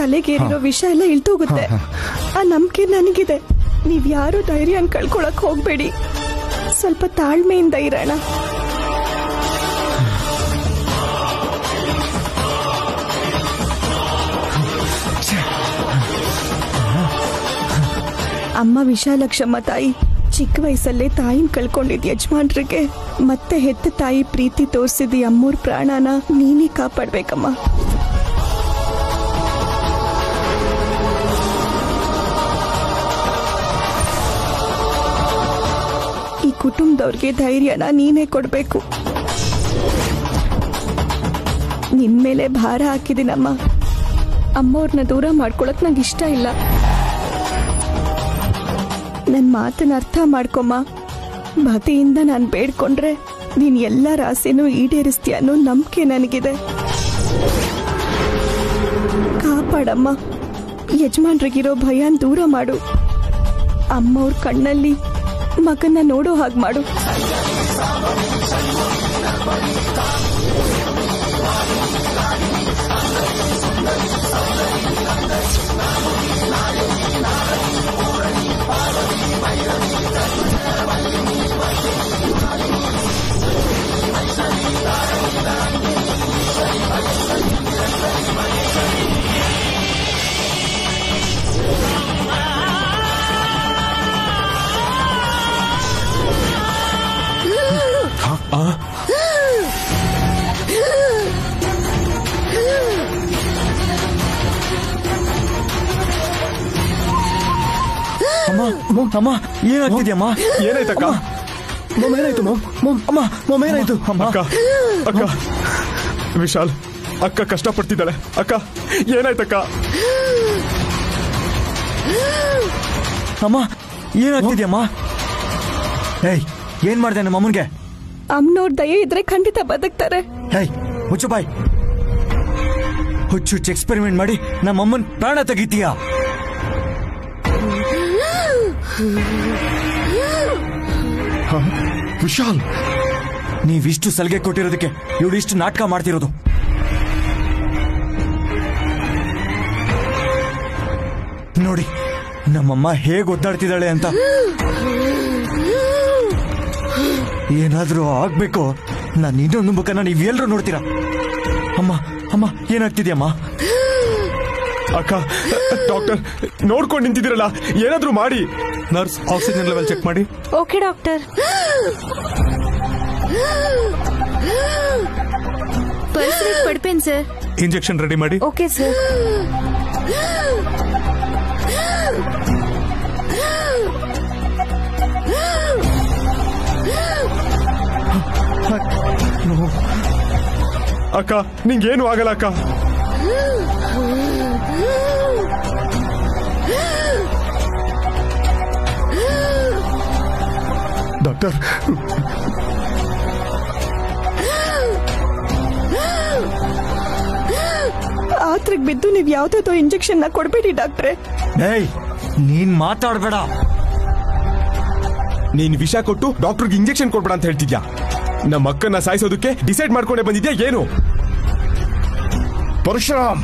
ತಲೆಗೇರಿರೋ ವಿಷ ಎಲ್ಲ ಇಳ್ದೋಗುತ್ತೆ ಆ ನಂಬಿಕೆ ನನಗಿದೆ ನೀವ್ ಯಾರು ಧೈರ್ಯನ್ ಕಳ್ಕೊಳಕ್ ಹೋಗ್ಬೇಡಿ ಸ್ವಲ್ಪ ತಾಳ್ಮೆಯಿಂದ ಇರೋಣ ಅಮ್ಮ ವಿಶಾಲಕ್ಷಮ್ಮ ತಾಯಿ ಚಿಕ್ಕ ವಯಸ್ಸಲ್ಲೇ ತಾಯಿನ ಕಳ್ಕೊಂಡಿದ್ ಯಜಮಾನ್ರಿಗೆ ಮತ್ತೆ ಹೆತ್ತ ತಾಯಿ ಪ್ರೀತಿ ತೋರಿಸಿದ ಅಮ್ಮೂರ್ ಪ್ರಾಣನ ನೀನೇ ಕಾಪಾಡ್ಬೇಕಮ್ಮ ಈ ಕುಟುಂಬದವ್ರಿಗೆ ಧೈರ್ಯನ ನೀನೇ ಕೊಡ್ಬೇಕು ನಿನ್ ಮೇಲೆ ಭಾರ ಹಾಕಿದಿನಮ್ಮ ಅಮ್ಮವ್ರನ್ನ ದೂರ ಮಾಡ್ಕೊಳಕ್ ನಂಗೆ ಇಷ್ಟ ಇಲ್ಲ ನನ್ ಮಾತನ್ನ ಅರ್ಥ ಮಾಡ್ಕೊಮ್ಮ ಭಕ್ತಿಯಿಂದ ನಾನು ಬೇಡ್ಕೊಂಡ್ರೆ ನೀನ್ ಎಲ್ಲ ರಾಸೆನೂ ಈಡೇರಿಸ್ತೀಯ ಅನ್ನೋ ನಂಬಿಕೆ ನನಗಿದೆ ಕಾಪಾಡಮ್ಮ ಯಜಮಾನ್ರಿಗಿರೋ ಭಯನ್ ದೂರ ಮಾಡು ಅಮ್ಮವ್ರ ಕಣ್ಣಲ್ಲಿ ಮಗನ್ನ ನೋಡೋ ಹಾಗೆ ಮಾಡು ಅಮ್ಮ ಅಮ್ಮ ಏನಾಗ್ತಿದ್ಯಮ್ಮ ಏನಾಯ್ತಕ್ಕ ಮಮ್ಮ ಏನಾಯ್ತು ಮಮ್ ಮಮ್ ಅಮ್ಮ ಮಮ್ಮ ಏನಾಯ್ತು ಅಮ್ಮ ಅಕ್ಕ ಅಕ್ಕ ವಿಶಾಲ್ ಅಕ್ಕ ಕಷ್ಟ ಪಡ್ತಿದ್ದಾಳೆ ಅಕ್ಕ ಏನಾಯ್ತಕ್ಕ ಅಮ್ಮ ಏನಾಗ್ತಿದ್ಯಮ್ಮ ಏಯ್ ಏನ್ ಮಾಡ್ದೆ ನಮ್ಮ ಅಮ್ಮನ್ಗೆ ಅಮ್ಮನವ್ರ ದಯೆ ಇದ್ರೆ ಖಂಡಿತ ಬದುಕ್ತಾರೆ ಹೇಯ್ ಮುಚ್ಚು ಬಾಯ್ ಹುಚ್ಚು ಹುಚ್ಚು ಎಕ್ಸ್ಪೆರಿಮೆಂಟ್ ಮಾಡಿ ನಮ್ಮ ಅಮ್ಮನ್ ಪ್ರಾಣ ತೆಗಿತೀಯಾ ವಿಶಾಲ್ ನೀವಿಷ್ಟು ಸಲಿಗೆ ಕೊಟ್ಟಿರೋದಕ್ಕೆ ಇವಳು ಇಷ್ಟು ನಾಟಕ ಮಾಡ್ತಿರೋದು ನೋಡಿ ನಮ್ಮಮ್ಮ ಹೇಗ್ ಒದ್ದಾಡ್ತಿದ್ದಾಳೆ ಅಂತ ಏನಾದ್ರೂ ಆಗ್ಬೇಕು ನಾನು ಇನ್ನೊಂದು ಮುಖನ ನೀವೆಲ್ಲರೂ ನೋಡ್ತೀರಾ ಅಮ್ಮ ಅಮ್ಮ ಏನಾಗ್ತಿದ್ಯಮ್ಮ ಅಕ್ಕ ಡಾಕ್ಟರ್ ನೋಡ್ಕೊಂಡು ನಿಂತಿದ್ದೀರಲ್ಲ ಏನಾದ್ರೂ ಮಾಡಿ ನರ್ಸ್ ಆಕ್ಸಿಜನ್ ಲೆವೆಲ್ ಚೆಕ್ ಮಾಡಿ ಓಕೆ ಡಾಕ್ಟರ್ ಪಲ್ಸ್ ರೇಟ್ ಪಡ್ಪೇನ್ ಸರ್ ಇಂಜೆಕ್ಷನ್ ರೆಡಿ ಮಾಡಿ ಓಕೆ ಸರ್ ಅಕ್ಕ ನಿಂಗೇನು ಆಗಲ್ಲ ಅಕ್ಕ ಡಾಕ್ಟರ್ ಆತ್ರಕ್ ಬಿದ್ದು ನೀವ್ ಯಾವ್ದಾವ್ದೋ ಇಂಜೆಕ್ಷನ್ ನ ಕೊಡ್ಬೇಡಿ ಡಾಕ್ಟ್ರೆ ಏಯ್ ನೀನ್ ಮಾತಾಡ್ಬೇಡ ನೀನ್ ವಿಷ ಕೊಟ್ಟು ಡಾಕ್ಟರ್ಗೆ ಇಂಜೆಕ್ಷನ್ ಕೊಡ್ಬೇಡ ಅಂತ ಹೇಳ್ತಿದ್ಯಾ ನಮ್ಮ ಅಕ್ಕನ್ನ ಸಾಯಿಸೋದಕ್ಕೆ ಡಿಸೈಡ್ ಮಾಡ್ಕೊಂಡೇ ಬಂದಿದ್ಯಾ ಏನು ಪರಶುರಾಮ್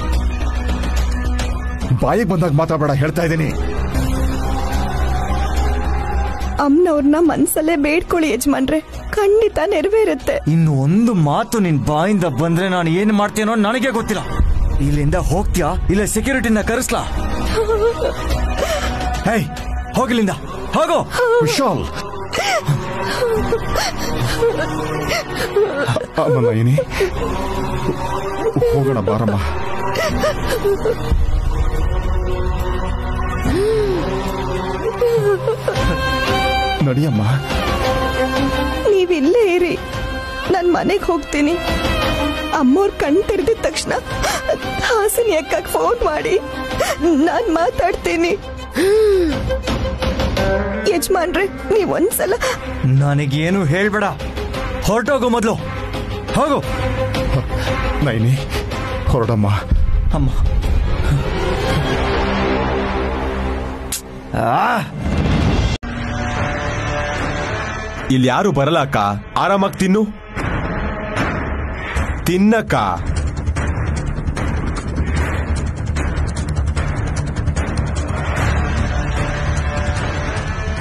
ಬಾಯಿಗೆ ಬಂದಾಗ ಮಾತಾಡಬೇಡ ಹೇಳ್ತಾ ಇದ್ದೀನಿ ಅಮ್ಮನವ್ರನ್ನ ಮನ್ಸಲ್ಲೇ ಬೇಡ್ಕೊಳ್ಳಿ ಯಜಮಾನ್ರೆ ಖಂಡಿತ ನೆರವೇರುತ್ತೆ ಇನ್ನು ಒಂದು ಮಾತು ನಿನ್ ಬಾಯಿಂದ ಬಂದ್ರೆ ನಾನು ಏನ್ ಮಾಡ್ತೇನೋ ನನಗೆ ಗೊತ್ತಿಲ್ಲ ಇಲ್ಲಿಂದ ಹೋಗ್ತೀಯಾ ಇಲ್ಲ ಸೆಕ್ಯೂರಿಟಿನ ಕರೆಸ್ಲಾ ಹೇಯ್ ಹೋಗಿಲ್ಲಿಂದ ಹೋಗೋ ವಿಶಾಲ್ ಅಮ್ಮ ಏನಿ ಹೋಗೋಣ ಬಾರಮ್ಮ ನಡಿಯಮ್ಮ ನೀವ್ ಇಲ್ಲೇ ಇರಿ ನಾನ್ ಮನೆಗ್ ಹೋಗ್ತೀನಿ ಅಮ್ಮೋರ್ ಕಣ್ ತೆರೆದಿದ ತಕ್ಷಣ ಹಾಸಿನಿ ಅಕ್ಕಗ್ ಫೋನ್ ಮಾಡಿ ನಾನ್ ಮಾತಾಡ್ತೀನಿ ಯಜಮಾನ್ರೆ ನೀವ್ ಒಂದ್ಸಲ ನನಗೇನು ಹೇಳ್ಬೇಡ ಹೊರಟೋಗು ಮೊದಲು ಹೋಗು ನೈನಿ ಹೊರಡಮ್ಮ ಅಮ್ಮ ಆ ಇಲ್ಲಿ ಯಾರು ಬರಲ್ಲ ಅಕ್ಕ ಆರಾಮಾಗಿ ತಿನ್ನು ತಿನ್ನಕ್ಕ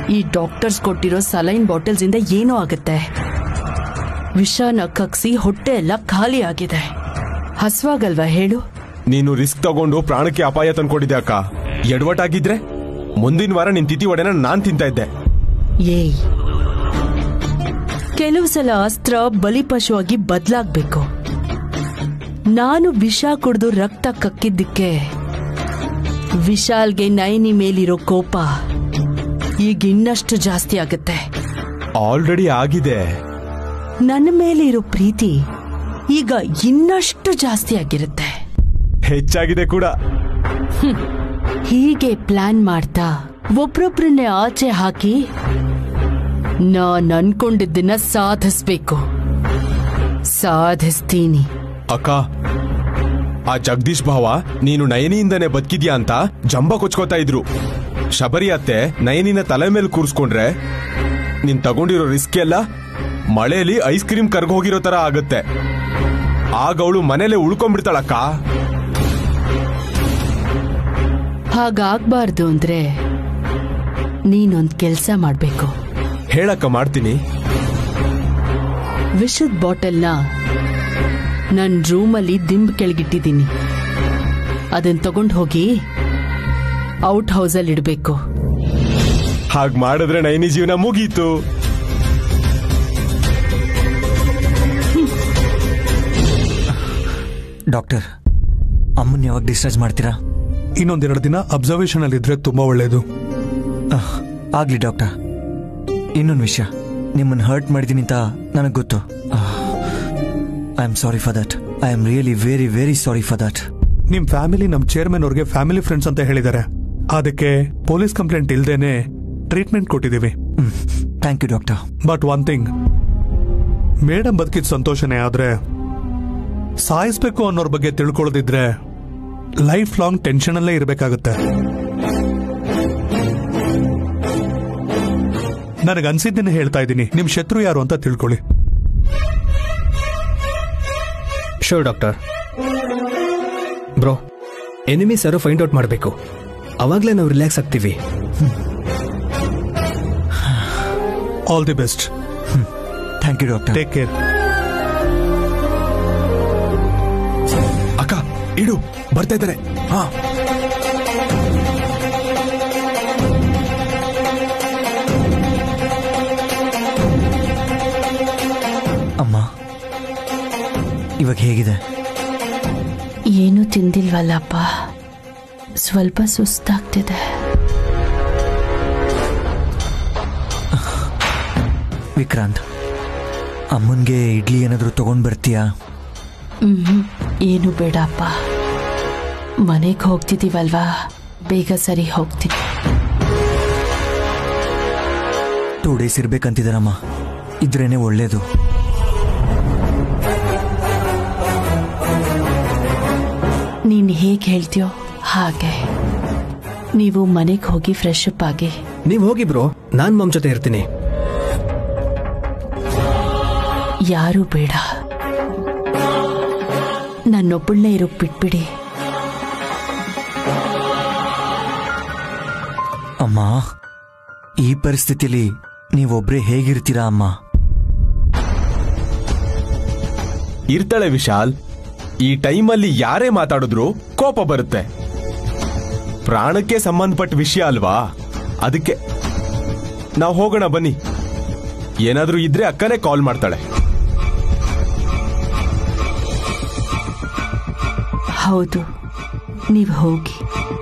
ಈ ಡಾಕ್ಟರ್ಸ್ ಕೊಟ್ಟಿರೋ ಸಲೈನ್ ಬಾಟಲ್ಸ್ ಇಂದ ಏನೋ ಆಗುತ್ತೆ ವಿಷನ ಕಕ್ಸಿ ಹೊಟ್ಟೆ ಎಲ್ಲ ಖಾಲಿ ಆಗಿದೆ ಹಸ್ವಾಗಲ್ವಾ ಹೇಳು ನೀನು ರಿಸ್ಕ್ ತಗೊಂಡು ಪ್ರಾಣಕ್ಕೆ ಅಪಾಯ ತಂದ್ಕೊಂಡಿದ್ದೆ ಅಕ್ಕ ಎಡವಟ್ಟಾಗಿದ್ರೆ ಮುಂದಿನ ವಾರ ನಿನ್ ತಿಥಿ ಒಡೆನ ನಾನ್ ತಿಂತಾ ಇದ್ದೆ ಏಯ್ ಕೆಲವು ಸಲ ಅಸ್ತ್ರ ಬಲಿಪಶುವಾಗಿ ಬದಲಾಗ್ಬೇಕು ನಾನು ವಿಷ ಕುಡಿದು ರಕ್ತ ಕಕ್ಕಿದ್ದಕ್ಕೆ ವಿಶಾಲ್ಗೆ ನೈನಿ ಮೇಲಿರೋ ಕೋಪ ಈಗ ಇನ್ನಷ್ಟು ಜಾಸ್ತಿ ಆಗುತ್ತೆ ಆಲ್ರೆಡಿ ಆಗಿದೆ ನನ್ನ ಮೇಲೆ ಇರೋ ಪ್ರೀತಿ ಈಗ ಇನ್ನಷ್ಟು ಜಾಸ್ತಿ ಆಗಿರುತ್ತೆ ಹೆಚ್ಚಾಗಿದೆ ಕೂಡ ಹೀಗೆ ಪ್ಲಾನ್ ಮಾಡ್ತಾ ಒಬ್ರೊಬ್ರನ್ನೇ ಆಚೆ ಹಾಕಿ ನಾನ್ ಅನ್ಕೊಂಡಿದ್ದನ್ನ ಸಾಧಿಸ್ಬೇಕು ಸಾಧಿಸ್ತೀನಿ ಅಕ್ಕ ಆ ಜಗದೀಶ್ ಭಾವ ನೀನು ನಯನಿಯಿಂದನೇ ಬದುಕಿದ್ಯಾ ಅಂತ ಜಂಬ ಕೊಚ್ಕೋತಾ ಇದ್ರು ಶಬರಿ ಅತ್ತೆ ನಯನಿನ ತಲೆ ಮೇಲೆ ಕೂರಿಸ್ಕೊಂಡ್ರೆ ನೀನ್ ತಗೊಂಡಿರೋ ರಿಸ್ಕ್ ಎಲ್ಲ ಮಳೆಯಲ್ಲಿ ಐಸ್ ಕ್ರೀಮ್ ಕರ್ಗ ಹೋಗಿರೋ ತರ ಆಗತ್ತೆ ಆಗ ಅವಳು ಮನೇಲೆ ಉಳ್ಕೊಂಡ್ಬಿಡ್ತಾಳಕ್ಕ ಹಾಗಾಗ್ಬಾರ್ದು ಅಂದ್ರೆ ನೀನೊಂದ್ ಕೆಲ್ಸ ಮಾಡ್ಬೇಕು ಹೇಳಕ್ಕ ಮಾಡ್ತೀನಿ ವಿಷದ ಬಾಟಲ್ನ ನನ್ ರೂಮಲ್ಲಿ ದಿಂಬ್ ಕೆಳಗಿಟ್ಟಿದ್ದೀನಿ ಅದನ್ ತಗೊಂಡ್ ಹೋಗಿ ಔಟ್ ಹೌಸಲ್ಲಿ ಇಡ್ಬೇಕು ಹಾಗ್ ಮಾಡಿದ್ರೆ ನಯನಿ ಜೀವನ ಮುಗೀತು ಡಾಕ್ಟರ್ ಅಮ್ಮನ್ ಯಾವಾಗ ಡಿಸ್ಚಾರ್ಜ್ ಮಾಡ್ತೀರಾ ಇನ್ನೊಂದೆರಡು ದಿನ ಅಬ್ಸರ್ವೇಷನ್ ಅಲ್ಲಿ ಇದ್ರೆ ತುಂಬಾ ಒಳ್ಳೇದು ಆಹ್, ಆಗ್ಲಿ ಡಾಕ್ಟರ್ ಇನ್ನೊಂದು ವಿಷಯ ನಿಮ್ಮನ್ನ ಹರ್ಟ್ ಮಾಡಿದ್ದೀನಿ ಅಂತ ನನಗೆ ಗೊತ್ತು I am sorry for that I am really very very sorry for that ನಿಮ್ ಫ್ಯಾಮಿಲಿ ನಮ್ ಚೇರ್ಮನ್ ಅವ್ರಿಗೆ ಫ್ಯಾಮಿಲಿ ಫ್ರೆಂಡ್ಸ್ ಅಂತ ಹೇಳಿದ್ದಾರೆ ಅದಕ್ಕೆ ಪೊಲೀಸ್ ಕಂಪ್ಲೇಂಟ್ ಇಲ್ದೇನೆ ಟ್ರೀಟ್ಮೆಂಟ್ ಕೊಟ್ಟಿದೀವಿ thank you doctor but one thing madam ಬದುಕಿದ ಸಂತೋಷನೇ ಆದ್ರೆ ಸಾಯಿಸ್ಬೇಕು ಅನ್ನೋರ್ ಬಗ್ಗೆ ತಿಳ್ಕೊಳ್ಳೋದಿದ್ರೆ ಲೈಫ್ ಲಾಂಗ್ ಟೆನ್ಷನ್ ಅಲ್ಲೇ ಇರಬೇಕಾಗುತ್ತೆ ನನಗನ್ಸಿದ್ದನ್ನೇ ಹೇಳ್ತಾ ಇದ್ದೀನಿ ನಿಮ್ ಶತ್ರು ಯಾರು ಅಂತ ತಿಳ್ಕೊಳ್ಳಿ ಶೋರ್ ಡಾಕ್ಟರ್ ಬ್ರೋ ಎನಿಮೀಸ್ ಯಾರು ಫೈಂಡ್ ಔಟ್ ಮಾಡಬೇಕು ಅವಾಗಲೇ ನಾವು ರಿಲ್ಯಾಕ್ಸ್ ಆಗ್ತೀವಿ all the best thank you doctor take care ಅಕ್ಕ ಇಡು ಬರ್ತಾ ಇದ್ದಾರೆ ಹಾ ಅಮ್ಮ ಇವಾಗ ಹೇಗಿದೆ ಏನು ತಿಂದಿಲ್ವಲ್ಲಪ್ಪ ಸ್ವಲ್ಪ ಸುಸ್ತಾಗ್ತಿದೆ ವಿಕ್ರಾಂತ್ ಅಮ್ಮನ್ಗೆ ಇಡ್ಲಿ ಏನಾದರೂ ತಗೊಂಡ್ ಬರ್ತೀಯಾ ಹ್ಮ್ ಏನು ಬೇಡಪ್ಪ ಮನೆಗೆ ಹೋಗ್ತಿದೀವಲ್ವಾ ಬೇಗ ಸರಿ ಹೋಗ್ತೀನಿ ಟೂ ಡೇಸ್ ಇರ್ಬೇಕಂತಿದಾರಮ್ಮ ಇದ್ರೇನೆ ಒಳ್ಳೇದು ನೀನ್ ಹೇಗೆ ಹೇಳ್ತೀಯೋ ಹಾಗೆ ನೀವು ಮನೆಗೆ ಹೋಗಿ ಫ್ರೆಶ್ ಅಪ್ ಆಗಿ ನೀವು ಹೋಗಿ ಬ್ರೋ ನಾನ್ ಮಮ್ ಜೊತೆ ಇರ್ತೀನಿ ಯಾರೂ ಬೇಡ ನನ್ನೊಬ್ಬಳನ್ನೇ ಇರೋಕ್ ಬಿಟ್ಬಿಡಿ ಅಮ್ಮ ಈ ಪರಿಸ್ಥಿತಿಲಿ ನೀವೊಬ್ರೇ ಹೇಗಿರ್ತೀರಾ ಅಮ್ಮ ಇರ್ತಾಳೆ ವಿಶಾಲ್ ಈ ಟೈಮಲ್ಲಿ ಯಾರೇ ಮಾತಾಡಿದ್ರು ಕೋಪ ಬರುತ್ತೆ ಪ್ರಾಣಕ್ಕೆ ಸಂಬಂಧಪಟ್ಟ ವಿಷಯ ಅಲ್ವಾ ಅದಕ್ಕೆ ನಾವು ಹೋಗೋಣ ಬನ್ನಿ ಏನಾದ್ರೂ ಇದ್ರೆ ಅಕ್ಕನೇ ಕಾಲ್ ಮಾಡ್ತಾಳೆ ಹೌದು ನೀವು ಹೋಗಿ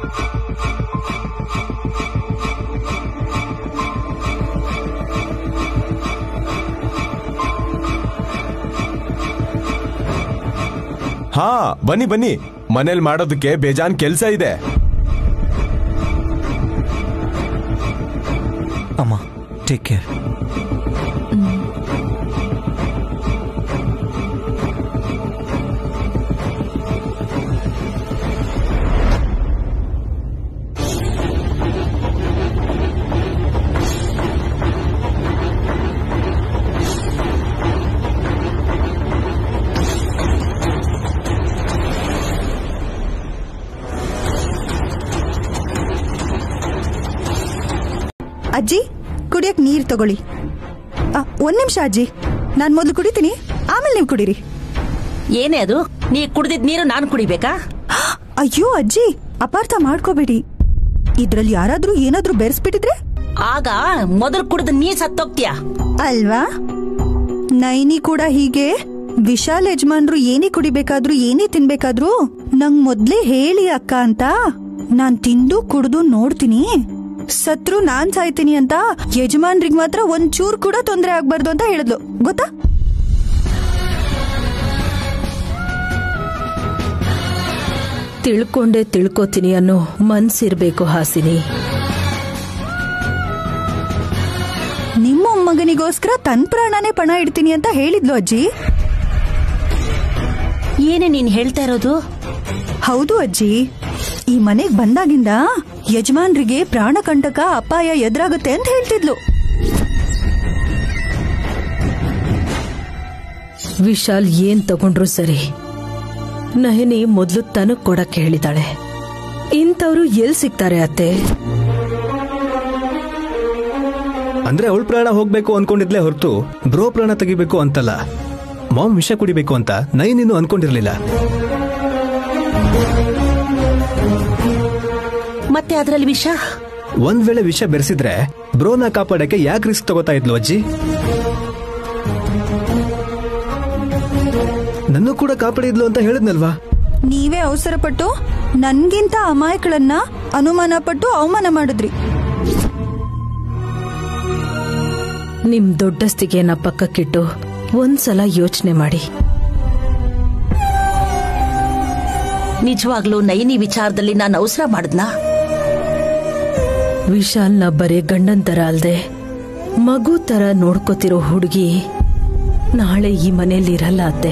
ಹಾ ಬನ್ನಿ ಬನ್ನಿ ಮನೇಲಿ ಮಾಡೋದಕ್ಕೆ ಬೇಜಾನ್ ಕೆಲ್ಸ ಇದೆ ಅಮ್ಮ ಟೇಕ್ ಕೇರ್ ಅಜ್ಜಿ ಕುಡಿಯಕ್ ನೀರ್ ತಗೊಳ್ಳಿ ಆ, ಒಂದ್ ನಿಮಿಷ ಅಜ್ಜಿ ನಾನ್ ಮೊದ್ಲು ಕುಡಿತೀನಿ ಆಮೇಲೆ ನೀವು ಕುಡೀರಿ ಏನೇ ಅದು ನೀ ಕುಡ್ದಿದ್ ನೀರು ನಾನು ಕುಡಿಬೇಕಾ ಅಯ್ಯೋ ಅಜ್ಜಿ ಅಪಾರ್ಥ ಮಾಡ್ಕೋಬೇಡಿ ಇದ್ರಲ್ಲಿ ಯಾರಾದ್ರೂ ಏನಾದ್ರೂ ಬೆರೆಸ್ಬಿಟ್ಟಿದ್ರೆ ಆಗ ಮೊದಲು ಕುಡ್ದು ನೀ ಸತ್ತೋಗ್ತೀಯ ಅಲ್ವಾ ನೈನಿ ಕೂಡ ಹೀಗೆ ವಿಶಾಲ್ ಯಜಮಾನ್ರು ಏನೇ ಕುಡಿಬೇಕಾದ್ರೂ ಏನೇ ತಿನ್ಬೇಕಾದ್ರೂ ನಂಗ್ ಮೊದ್ಲೇ ಹೇಳಿ ಅಕ್ಕ ಅಂತ ನಾನ್ ತಿಂದು ಕುಡ್ದು ನೋಡ್ತೀನಿ ಸತ್ರು ನಾನ್ ಸಾಯ್ತೀನಿ ಅಂತ ಯಜಮಾನ್ರಿಗ್ ಮಾತ್ರ ಒಂದ್ ಚೂರ್ ಕೂಡ ತೊಂದ್ರೆ ಆಗ್ಬಾರ್ದು ಅಂತ ಹೇಳಿದ್ಲು ಗೊತ್ತಾ ತಿಳ್ಕೊಂಡೇ ತಿಳ್ಕೊತೀನಿ ಅನ್ನೋ ಮನ್ಸಿರ್ಬೇಕು ಹಾಸಿನಿ ನಿಮ್ಮ ಮಗನಿಗೋಸ್ಕರ ತನ್ ಪ್ರಾಣನೇ ಪಣ ಇಡ್ತೀನಿ ಅಂತ ಹೇಳಿದ್ಲು ಅಜ್ಜಿ ಏನೇ ನೀನ್ ಹೇಳ್ತಾ ಇರೋದು ಹೌದು ಅಜ್ಜಿ ಈ ಮನೆಗ್ ಬಂದಾಗಿಂದ ಯಜಮಾನ್ರಿಗೆ ಪ್ರಾಣಕಂಟಕ ಅಪಾಯ ಎದುರಾಗುತ್ತೆ ಅಂತ ಹೇಳ್ತಿದ್ಲು ವಿಶಾಲ್ ಏನ್ ತಗೊಂಡ್ರು ಸರಿ ನಯನಿ ಮೊದ್ಲು ತನಗ್ ಕೊಡಕ್ಕೆ ಹೇಳಿದಾಳೆ ಇಂಥವ್ರು ಎಲ್ ಸಿಗ್ತಾರೆ ಅತ್ತೆ ಅಂದ್ರೆ ಅವಳ ಪ್ರಾಣ ಹೋಗ್ಬೇಕು ಅನ್ಕೊಂಡಿದ್ಲೇ ಹೊರತು ಬ್ರೋ ಪ್ರಾಣ ತೆಗಿಬೇಕು ಅಂತಲ್ಲ ಮಾಮ್ ವಿಷ ಕುಡಿಬೇಕು ಅಂತ ನೈನಿನ್ನು ಅನ್ಕೊಂಡಿರ್ಲಿಲ್ಲ ಮತ್ತೆ ಅದ್ರಲ್ಲಿ ವಿಷ ಒಂದ್ ವೇಳೆ ವಿಷ ಬೆರೆಸಿದ್ರೆ ಬ್ರೋನ ಕಾಪಾಡಕ್ಕೆ ಯಾಕೆ ರಿಸ್ಕ್ ತಗೋತಾ ಇದ್ಲು ಅಜ್ಜಿ ನನ್ನ ಕೂಡ ಕಾಪಾಡಿದ್ಲು ಅಂತ ಹೇಳಿದ್ನಲ್ವಾ ನೀವೇ ಅವಸರ ಪಟ್ಟು ನನ್ಗಿಂತ ಅಮಾಯಕಳನ್ನ ಅನುಮಾನ ಪಟ್ಟು ಅವಮಾನ ಮಾಡಿದ್ರಿ ನಿಮ್ ದೊಡ್ಡಸ್ತಿಗೆನ ಪಕ್ಕಕ್ಕಿಟ್ಟು ಒಂದ್ಸಲ ಯೋಚನೆ ಮಾಡಿ ನಿಜವಾಗ್ಲೂ ನೈನಿ ವಿಚಾರದಲ್ಲಿ ನಾನು ಅವಸರ ಮಾಡಿದ್ನಾ ವಿಶಾಲ್ನ ಬರೇ ಗಂಡನ್ ತರ ಅಲ್ದೆ ಮಗು ತರ ನೋಡ್ಕೋತಿರೋ ಹುಡುಗಿ ನಾಳೆ ಈ ಮನೇಲಿ ಇರಲ್ಲ ಅತ್ತೆ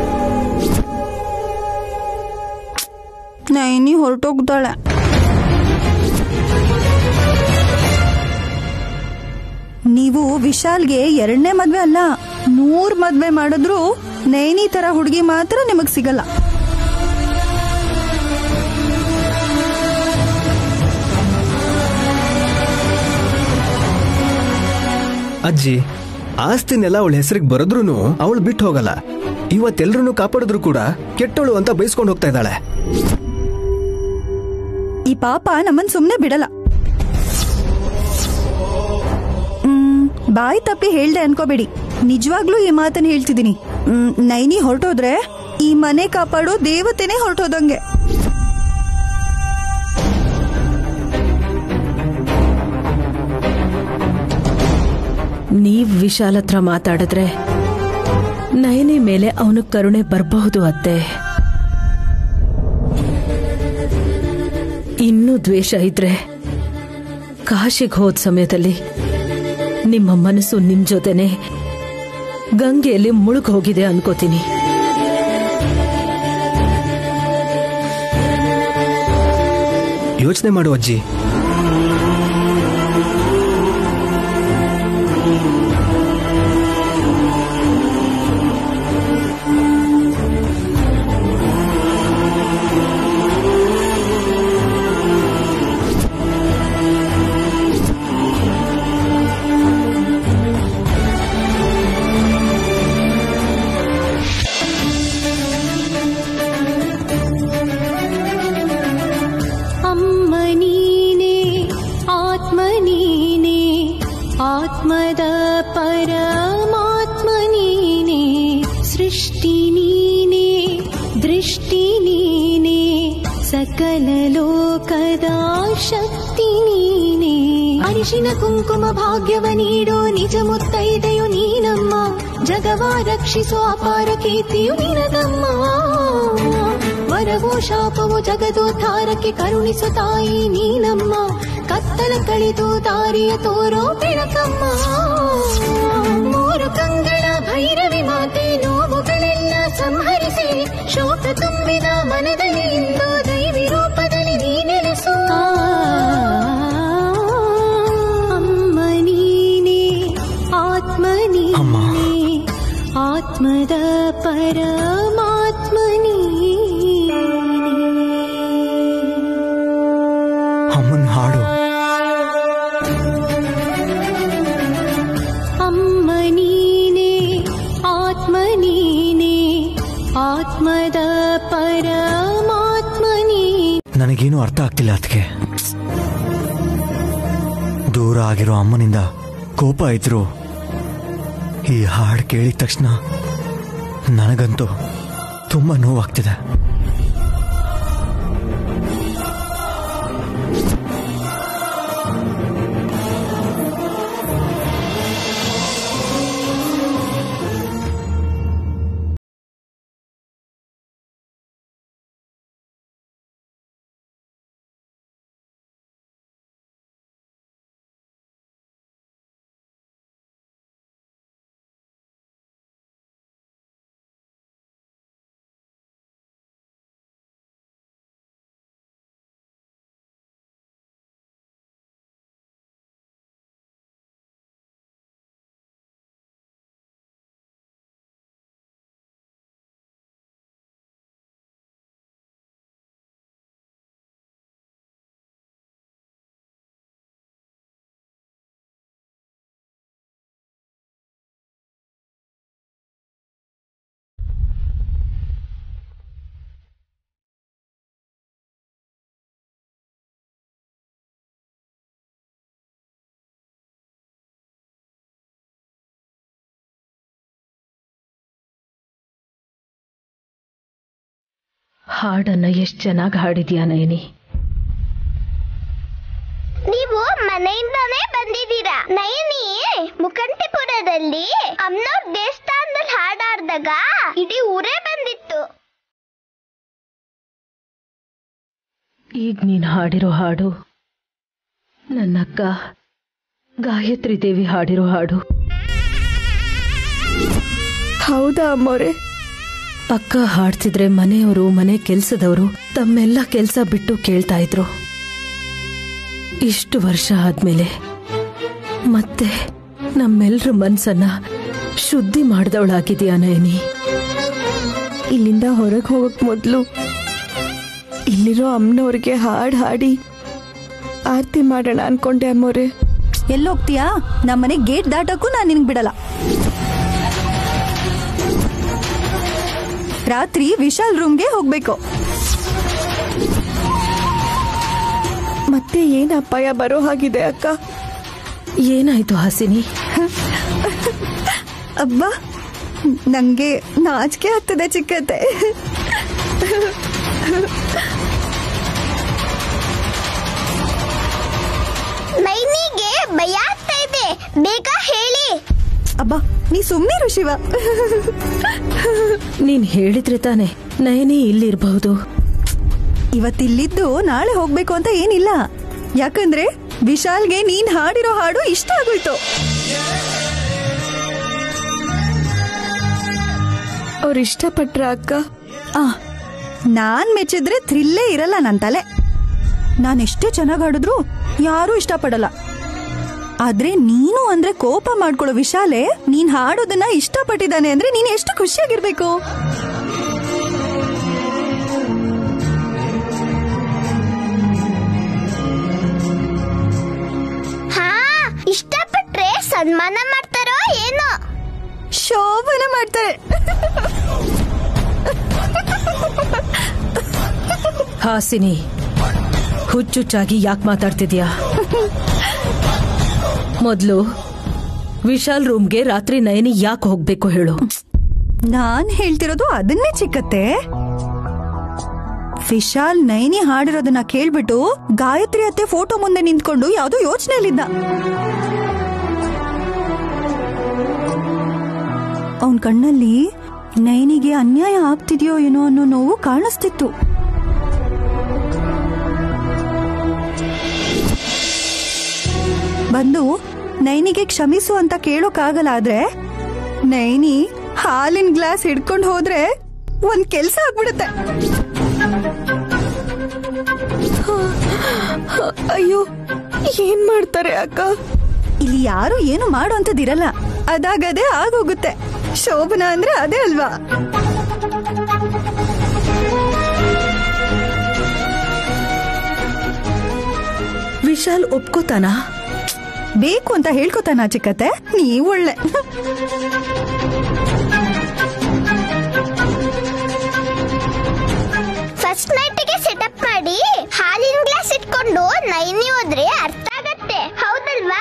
ನೈನಿ ಹೊರಟೋಗ್ತಾಳೆ ನೀವು ವಿಶಾಲ್ಗೆ ಎರಡನೇ ಮದ್ವೆ ಅಲ್ಲ ನೂರ್ ಮದ್ವೆ ಮಾಡಿದ್ರು ನೈನಿ ತರ ಹುಡುಗಿ ಮಾತ್ರ ನಿಮಗ್ ಸಿಗಲ್ಲ ಅಜ್ಜಿ ಆಸ್ತಿನೆಲ್ಲ ಅವಳ ಹೆಸರಿಗೆ ಬರದ್ರೂ ಅವಳು ಬಿಟ್ಟು ಹೋಗಲ್ಲ ಇವತ್ತೆಲ್ರನ್ನೂ ಕಾಪಾಡಿದ್ರು ಕೂಡ ಕೆಟ್ಟವಳು ಅಂತ ಬೈಸ್ಕೊಂಡು ಹೋಗ್ತಾ ಇದ್ದಾಳೆ ಈ ಪಾಪ ನಮ್ಮನ್ ಸುಮ್ನೆ ಬಿಡಲ್ಲ ಮ್, ಬಾಯಿ ತಪ್ಪಿ ಹೇಳ್ದೆ ಅನ್ಕೋಬೇಡಿ ನಿಜವಾಗ್ಲೂ ಈ ಮಾತನ್ನ ಹೇಳ್ತಿದ್ದೀನಿ ಮ್, ನೈನಿ ಹೊರಟೋದ್ರೆ ಈ ಮನೆ ಕಾಪಾಡೋ ದೇವತೆನೇ ಹೊರಟೋದಂಗೆ ನೀವ್ ವಿಶಾಲ್ ಹತ್ರ ಮಾತಾಡಿದ್ರೆ ನಯನಿ ಮೇಲೆ ಅವನು ಕರುಣೆ ಬರಬಹುದು ಅತ್ತೆ ಇನ್ನೂ ದ್ವೇಷ ಇದ್ರೆ ಕಾಶಿಗೆ ಹೋದ ಸಮಯದಲ್ಲಿ ನಿಮ್ಮ ಮನಸ್ಸು ನಿಮ್ ಜೊತೆನೆ ಗಂಗೆಯಲ್ಲಿ ಮುಳುಗ್ ಹೋಗಿದೆ ಅನ್ಕೋತೀನಿ ಯೋಚನೆ ಮಾಡು ಅಜ್ಜಿ ಅಮ್ಮ ನೀನೆ ಆತ್ಮ ನೀನೆ ಆತ್ಮದ ಪರಮಾತ್ಮ ನೀನೆ ಸೃಷ್ಟಿ ನೀನೆ ದೃಷ್ಟಿ ನೀನೆ ಸಕಲ ಲೋಕದ ಶಕ್ತಿ ನೀನೆ ಅರಿಶಿನ ಕುಂಕುಮ ಭಾಗ್ಯವ ನೀಡೋ ನಿಜ ಮುತ್ತೈದೆಯು ನೀನಮ್ಮ ಜಗವ ರಕ್ಷಿಸೋ ಅಪಾರ ಕೀರ್ತಿಯು ನಿನದಮ್ಮ ವರವೋ ಶಾಪವೋ ಜಗದೋದ್ಧಾರಕ್ಕೆ ಕರುಣಿಸು ತಾಯಿ ನೀನಮ್ಮ ಕತ್ತಲ ಕಳೆದು ದಾರಿಯ ತೋರೋ ಬೆಳಕಮ್ಮ ಮೂರು ಕಂಗಳ ಭೈರವಿ ಮಾತೆ ನೋವುಗಳೆಲ್ಲ ಸಂಹರಿಸಿ ಶೋಕ ತುಂಬಿದ ಮನದಲ್ಲಿ ಇಂದು ದೈವಿ ರೂಪದಲ್ಲಿ ನೀ ನೆಲೆಸು ಅಮ್ಮ ನೀನೆ ಆತ್ಮ ನೀನೆ ಆತ್ಮದ ಪರಮಾತ್ಮ ನೀನೆ ಅಮ್ಮನ್ ಹಾಡು ಪರಮಾತ್ಮನೇ ನನಗೇನು ಅರ್ಥ ಆಗ್ತಿಲ್ಲ ಅದಕ್ಕೆ ದೂರ ಆಗಿರೋ ಅಮ್ಮನಿಂದ ಕೋಪ ಇದ್ರು ಈ ಹಾಡು ಕೇಳಿದ ತಕ್ಷಣ ನನಗಂತೂ ತುಂಬಾ ನೋವಾಗ್ತಿದೆ ಹಾಡನ್ನ ಎಷ್ಟು ಚೆನ್ನಾಗಿ ಹಾಡಿದ್ಯಾ ನಯನಿ ನೀವು ಮನೆಯಿಂದಾನೇ ಬಂದಿದ್ದೀರಾ ನಯನಿ ಮುಕಂಟಿಪುರದಲ್ಲಿ ಅಮ್ನವ್ರ ದೇವಸ್ಥಾನದಲ್ಲಿ ಹಾಡಾಡ್ದಾಗ ಇಡೀ ಊರೇ ಬಂದಿತ್ತು ಈಗ ನೀನು ಹಾಡಿರೋ ಹಾಡು ನನ್ನ ಅಕ್ಕ ಗಾಯತ್ರಿ ದೇವಿ ಹಾಡಿರೋ ಹಾಡು ಹೌದಾ ಅಮ್ಮೋರೆ ಅಕ್ಕ ಹಾಡ್ತಿದ್ರೆ ಮನೆಯವರು ಮನೆ ಕೆಲ್ಸದವರು ತಮ್ಮೆಲ್ಲ ಕೆಲ್ಸ ಬಿಟ್ಟು ಕೇಳ್ತಾ ಇದ್ರು ಇಷ್ಟು ವರ್ಷ ಆದ್ಮೇಲೆ ಮತ್ತೆ ನಮ್ಮೆಲ್ರ ಮನ್ಸನ್ನ ಶುದ್ಧಿ ಮಾಡ್ದವಳಾಗಿದ್ಯಾ ನಯನಿ ಇಲ್ಲಿಂದ ಹೊರಗೆ ಹೋಗಕ್ ಮೊದಲು ಇಲ್ಲಿರೋ ಅಮ್ಮನವ್ರಿಗೆ ಹಾಡು ಹಾಡಿ ಆರತಿ ಮಾಡೋಣ ಅನ್ಕೊಂಡೆ ಅಮ್ಮೋರೆ ಎಲ್ಲೋಗ್ತೀಯಾ ನಮ್ಮನೆ ಗೇಟ್ ದಾಟಕ್ಕೂ ನಾನು ನಿನ್ಗೆ ಬಿಡಲ್ಲ ರಾತ್ರಿ ವಿಶಾಲ್ ರೂಮ್ಗೆ ಹೋಗ್ಬೇಕು ಮತ್ತೆ ಏನ್ ಅಪಾಯ ಬರೋ ಹಾಗಿದೆ ಅಕ್ಕ ಏನಾಯ್ತು ಹಾಸಿನಿ ಅಬ್ಬಾ ನಂಗೆ ನಾಚಿಕೆ ಆಗ್ತದೆ ಚಿಕ್ಕತ್ತೆ ನೈನಿಗೆ ಭಯ ಆಗ್ತಾ ಇದೆ ಬೇಗ ಹೇಳಿ ಅಬ್ಬಾ ನೀ ಸುಮ್ಮನೆ ಶಿವ ನೀನ್ ಹೇಳಿದ್ರೆ ತಾನೆ ನಯನಿ ಇಲ್ಲಿರ್ಬಹುದು ಇವತ್ತಿಲ್ಲಿದ್ದು ನಾಳೆ ಹೋಗ್ಬೇಕು ಅಂತ ಏನಿಲ್ಲ ಯಾಕಂದ್ರೆ ವಿಶಾಲ್ಗೆ ನೀನ್ ಹಾಡಿರೋ ಹಾಡು ಇಷ್ಟ ಆಗೋಯ್ತು ಅವ್ರು ಇಷ್ಟಪಟ್ರ ಅಕ್ಕ ಆ ನಾನ್ ಮೆಚ್ಚಿದ್ರೆ ಥ್ರಿಲ್ಲೇ ಇರಲ್ಲ ನನ್ ತಲೆ ನಾನ್ ಎಷ್ಟೇ ಚೆನ್ನಾಗ್ ಹಾಡಿದ್ರು ಯಾರೂ ಇಷ್ಟಪಡಲ್ಲ ಆದ್ರೆ ನೀನು ಅಂದ್ರೆ ಕೋಪ ಮಾಡ್ಕೊಳ್ಳೋ ವಿಶಾಲೆ ನೀನ್ ಹಾಡೋದನ್ನ ಇಷ್ಟಪಟ್ಟಿದ್ದಾನೆ ಅಂದ್ರೆ ನೀನ್ ಎಷ್ಟು ಖುಷಿಯಾಗಿರ್ಬೇಕು ಹಾ ಇಷ್ಟಪಟ್ರೆ ಸನ್ಮಾನ ಮಾಡ್ತಾರೋ ಏನೋ ಶೋಭನ ಮಾಡ್ತಾರೆ ಹಾಸಿನಿ ಹುಚ್ಚುಚ್ಚಾಗಿ ಯಾಕೆ ಮಾತಾಡ್ತಿದ್ಯಾ ಮೊದ್ಲು ವಿಶಾಲ್ ರೂಮ್ಗೆ ರಾತ್ರಿ ನಯನಿ ಯಾಕೆ ಹೋಗ್ಬೇಕು ಹೇಳು ನಾನ್ ಹೇಳ್ತಿರೋದು ಅದನ್ನೇ ಚಿಕ್ಕತ್ತೆ ವಿಶಾಲ್ ನೈನಿ ಹಾಡಿರೋದನ್ನ ಕೇಳ್ಬಿಟ್ಟು ಗಾಯತ್ರಿ ಅತ್ತೆ ಫೋಟೋ ಮುಂದೆ ನಿಂತ್ಕೊಂಡು ಯಾವ್ದೋ ಯೋಚನೆಯಲ್ಲಿದ್ದ ಅವನ್ ಕಣ್ಣಲ್ಲಿ ನೈನಿಗೆ ಅನ್ಯಾಯ ಆಗ್ತಿದ್ಯೋ ಏನೋ ಅನ್ನೋ ನೋವು ಕಾಣಿಸ್ತಿತ್ತು ಬಂದು ನೈನಿಗೆ ಕ್ಷಮಿಸು ಅಂತ ಕೇಳೋಕ್ಕಾಗಲ್ಲ ಆದ್ರೆ ನೈನಿ ಹಾಲಿನ ಗ್ಲಾಸ್ ಹಿಡ್ಕೊಂಡು ಹೋದ್ರೆ ಒಂದ್ ಕೆಲ್ಸ ಆಗ್ಬಿಡುತ್ತೆ ಅಯ್ಯೋ ಏನ್ ಮಾಡ್ತಾರೆ ಅಕ್ಕ ಇಲ್ಲಿ ಯಾರು ಏನು ಮಾಡುವಂತದಿರಲ್ಲ ಅದಾಗದೇ ಆಗೋಗುತ್ತೆ ಶೋಭನಾ ಅಂದ್ರೆ ಅದೇ ಅಲ್ವಾ ವಿಶಾಲ್ ಒಪ್ಕೋತಾನಾ ಬೇಕು ಅಂತ ಹೇಳ್ಕೊತಾನ ಚಿಕ್ಕತ್ತೆ ನೀವ್ ಒಳ್ಳೆ ಫಸ್ಟ್ ನೈಟ್ಗೆ ಸೆಟಪ್ ಮಾಡಿ ಹಾಲಿನ ಗ್ಲಾಸ್ ಇಟ್ಕೊಂಡು ನೈನಿ ಹೋದ್ರೆ ಅರ್ಥ ಆಗತ್ತೆ ಹೌದಲ್ವಾ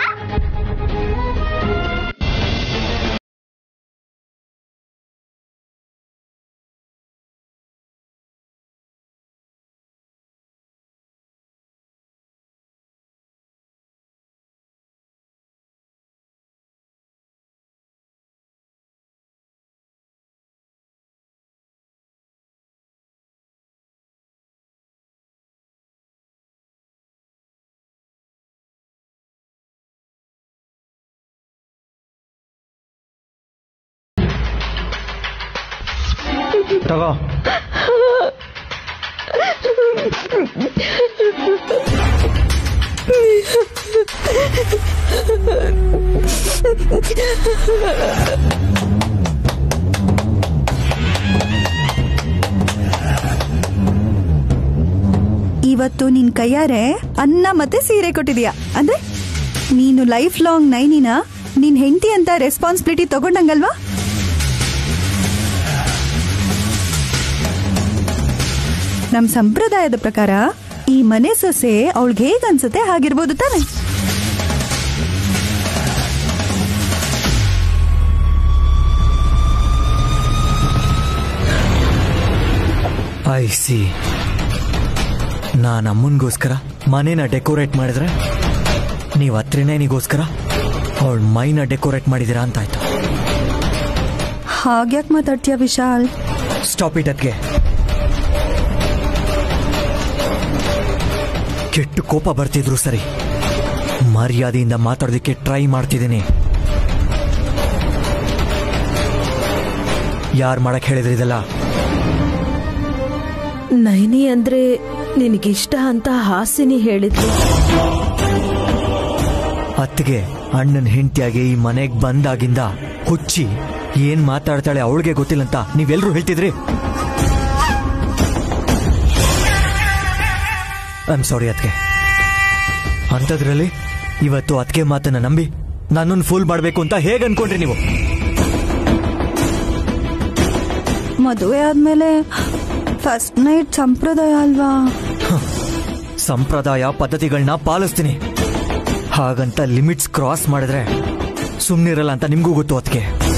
ತಗೋ ಇವತ್ತು ನಿನ್ ಕೈಯಾರೆ ಅನ್ನ ಮತ್ತೆ ಸೀರೆ ಕೊಟ್ಟಿದ್ಯಾ ಅಂದ್ರೆ ನೀನು ಲೈಫ್ ಲಾಂಗ್ ನೈನಿನ ನಿನ್ ಹೆಂಡತಿ ಅಂತ ರೆಸ್ಪಾನ್ಸಿಬಿಲಿಟಿ ತಗೊಂಡಂಗಲ್ವಾ ನಮ್ ಸಂಪ್ರದಾಯದ ಪ್ರಕಾರ ಈ ಮನೆ ಸೊಸೆ ಅವಳಿಗೆ ಹೇಗ್ ಅನ್ಸುತ್ತೆ ಹಾಗಿರ್ಬೋದು ತಾನೆ ಐ ಸಿ ನಾನು ಅಮ್ಮನಿಗೋಸ್ಕರ ಮನೇನ ಡೆಕೋರೇಟ್ ಮಾಡಿದ್ರೆ ನೀವು ಹತ್ರನೇನಿಗೋಸ್ಕರ ಅವಳ ಮೈನ ಡೆಕೋರೇಟ್ ಮಾಡಿದ್ದೀರಾ ಅಂತಾಯ್ತು ಹಾಗ್ಯಾಕ್ ಮಾತಾಡ್ತೀಯ ವಿಶಾಲ್ ಸ್ಟಾಪ್ ಇಟ್ ಅದ್ಗೆ ಕೆಟ್ಟು ಕೋಪ ಬರ್ತಿದ್ರು ಸರಿ ಮರ್ಯಾದೆಯಿಂದ ಮಾತಾಡೋದಕ್ಕೆ ಟ್ರೈ ಮಾಡ್ತಿದ್ದೀನಿ ಯಾರು ಮಾಡಕ್ ಹೇಳಿದ್ರಿ ಇದೆಲ್ಲ ನೈನಿ ಅಂದ್ರೆ ನಿನಗಿಷ್ಟ ಅಂತ ಹಾಸಿನಿ ಹೇಳಿದ್ಲು ಅತ್ತಿಗೆ ಅಣ್ಣನ ಹೆಂಡತಿಯಾಗಿ ಈ ಮನೆಗ್ ಬಂದಾಗಿಂದ ಹುಚ್ಚಿ ಏನ್ ಮಾತಾಡ್ತಾಳೆ ಅವಳಿಗೆ ಗೊತ್ತಿಲ್ಲ ಅಂತ ನೀವೆಲ್ರೂ ಹೇಳ್ತಿದ್ರಿ ಐ ಆಮ್ ಸಾರಿ ಅತ್ಗೆ ಅಂಥದ್ರಲ್ಲಿ ಇವತ್ತು ಅತ್ಗೆ ಮಾತನ್ನ ನಂಬಿ ನನ್ನನ್ನು ಫೂಲ್ ಮಾಡಬೇಕು ಅಂತ ಹೇಗೆ ಅನ್ಕೊಂಡ್ರಿ ನೀವು ಮದುವೆ ಆದ್ಮೇಲೆ ಫಸ್ಟ್ ನೈಟ್ ಸಂಪ್ರದಾಯ ಅಲ್ವಾ ಸಂಪ್ರದಾಯ ಪದ್ಧತಿಗಳನ್ನ ಪಾಲಿಸ್ತೀನಿ ಹಾಗಂತ ಲಿಮಿಟ್ಸ್ ಕ್ರಾಸ್ ಮಾಡಿದ್ರೆ ಸುಮ್ಮನಿರಲ್ಲ ಅಂತ ನಿಮ್ಗೂ ಗೊತ್ತು ಅದಕ್ಕೆ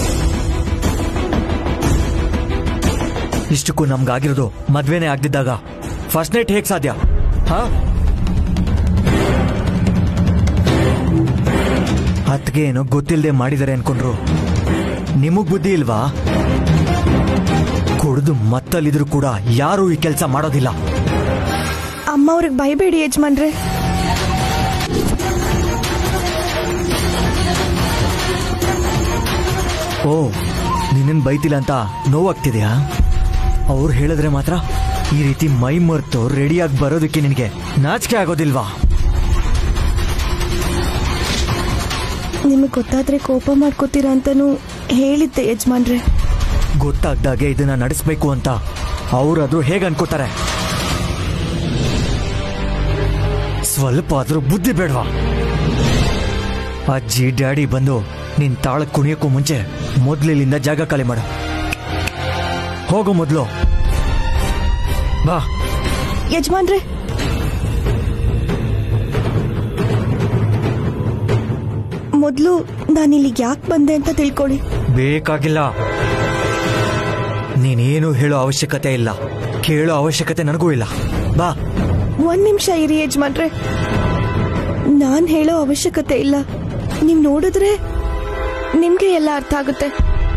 ಇಷ್ಟಕ್ಕೂ ನಮ್ಗಾಗಿರೋದು ಮದ್ವೆನೇ ಆಗ್ದಿದ್ದಾಗ ಫಸ್ಟ್ ನೈಟ್ ಹೇಗ್ ಸಾಧ್ಯ ಹಾ ಅತ್ಗೆ ಏನೋ ಗೊತ್ತಿಲ್ಲದೆ ಮಾಡಿದ್ದಾರೆ ಅನ್ಕೊಂಡ್ರು ನಿಮಗ್ ಬುದ್ಧಿ ಇಲ್ವಾ ಕುಡ್ದು ಮತ್ತಲ್ಲಿದ್ರು ಕೂಡ ಯಾರೂ ಈ ಕೆಲಸ ಮಾಡೋದಿಲ್ಲ ಅಮ್ಮ ಅವ್ರಿಗೆ ಬೈಬೇಡಿ ಯಜಮಾನ್ರೆ ಓ ನಿನ್ನನ್ ಬೈತಿಲ್ಲ ಅಂತ ನೋವಾಗ್ತಿದ್ಯಾ ಅವ್ರು ಹೇಳಿದ್ರೆ ಮಾತ್ರ ಈ ರೀತಿ ಮೈ ಮರ್ತು ರೆಡಿಯಾಗಿ ಬರೋದಕ್ಕೆ ನಿನಗೆ ನಾಚಿಕೆ ಆಗೋದಿಲ್ವಾ ನಿಮಗೆ ಗೊತ್ತಾದ್ರೆ ಕೋಪ ಮಾಡ್ಕೋತೀರಾ ಅಂತಾನು ಹೇಳಿದ್ದೆ ಯಜಮಾನ್ರೆ ಗೊತ್ತಾಗ್ದಾಗೆ ಇದನ್ನ ನಡೆಸ್ಬೇಕು ಅಂತ ಅವ್ರಾದ್ರೂ ಹೇಗೆ ಅನ್ಕೋತಾರೆ ಸ್ವಲ್ಪ ಆದ್ರೂ ಬುದ್ಧಿ ಬೇಡವಾ ಅಜ್ಜಿ ಡ್ಯಾಡಿ ಬಂದು ನಿನ್ ತಾಳಕ್ ಕುಣಿಯಕ್ಕೂ ಮುಂಚೆ ಮೊದ್ಲಿಲ್ಲಿಂದ ಜಾಗ ಖಾಲಿ ಮಾಡು ಹೋಗು ಮೊದ್ಲು ಬಾ ಯಜಮಾನ್ರೆ ಮೊದಲು ನಾನಿಲ್ಲಿಗೆ ಯಾಕೆ ಬಂದೆ ಅಂತ ತಿಳ್ಕೊಳ್ಳಿ ಬೇಕಾಗಿಲ್ಲ ನೀನೇನು ಹೇಳೋ ಅವಶ್ಯಕತೆ ಇಲ್ಲ ಕೇಳೋ ಅವಶ್ಯಕತೆ ನನಗೂ ಇಲ್ಲ ಬಾ ಒಂದ್ ನಿಮಿಷ ಇರಿ ಯಜಮಾನ್ರೆ ನಾನ್ ಹೇಳೋ ಅವಶ್ಯಕತೆ ಇಲ್ಲ ನೀವ್ ನೋಡಿದ್ರೆ ನಿಮ್ಗೆ ಎಲ್ಲ ಅರ್ಥ ಆಗುತ್ತೆ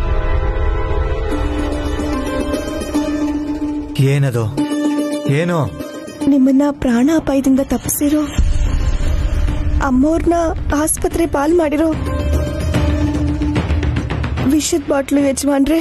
ಏನದು ಏನು ನಿಮ್ಮನ್ನ ಪ್ರಾಣ ಅಪಾಯದಿಂದ ತಪ್ಪಿಸಿರೋ ಅಮ್ಮೋರ್ನ ಆಸ್ಪತ್ರೆ ಪಾಲ್ ಮಾಡಿರೋ ವಿಷದ ಬಾಟ್ಲು ಯಜಮಾನ್ರೆ